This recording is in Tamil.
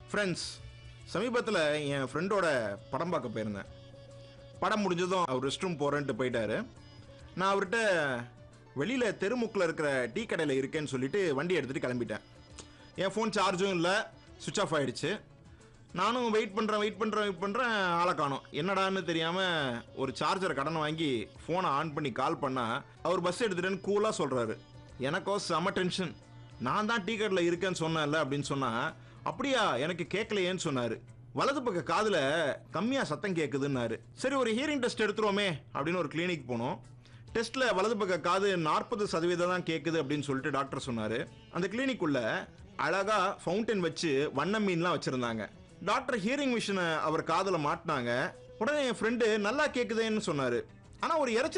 ஃப்ரெண்ட்ஸ் சமீபத்தில் என் ஃப்ரெண்டோட படம் பார்க்க போயிருந்தேன் படம் முடிஞ்சதும் அவர் ரெஸ்ட் ரூம் போகிறேன்ட்டு போயிட்டாரு நான் அவர்கிட்ட வெளியில் தெருமுக்கில் இருக்கிற டீ கடையில் இருக்கேன்னு சொல்லிட்டு வண்டி எடுத்துகிட்டு கிளம்பிட்டேன் என் ஃபோன் சார்ஜும் இல்லை சுவிச் ஆஃப் ஆயிடுச்சு நானும் வெயிட் பண்ணுறேன் வெயிட் பண்ணுறேன் வெயிட் பண்ணுறேன் ஆளை காணோம் என்னடான்னு தெரியாமல் ஒரு சார்ஜரை கடன் வாங்கி ஃபோனை ஆன் பண்ணி கால் பண்ணால் அவர் பஸ் எடுத்துட்டேன்னு கூலாக சொல்கிறாரு எனக்கோ செம டென்ஷன் நான் தான் டீ கடையில் இருக்கேன்னு சொன்னேன்ல அப்படின்னு சொன்னால் அப்படியா எனக்கு கேட்கலையேன்னு சொன்னார் வலது பக்க காதில் கம்மியாக சத்தம் கேட்குதுன்னாரு சரி ஒரு ஹியரிங் டெஸ்ட் எடுத்துருவோமே அப்படின்னு ஒரு கிளினிக் போனோம் டெஸ்ட்ல வலது பக்க காது நாற்பது சதவீதம் தான் கேட்குது அப்படின்னு சொல்லிட்டு டாக்டர் சொன்னாரு அந்த கிளினிக் உள்ள அழகா ஃபவுண்டன் வச்சு வண்ண மீன்லாம் வச்சிருந்தாங்க டாக்டர் ஹியரிங் மிஷினை அவர் காதுல மாட்டினாங்க உடனே என் ஃப்ரெண்டு நல்லா கேக்குதேன்னு சொன்னாரு ஆனா ஒரு இறைச்சி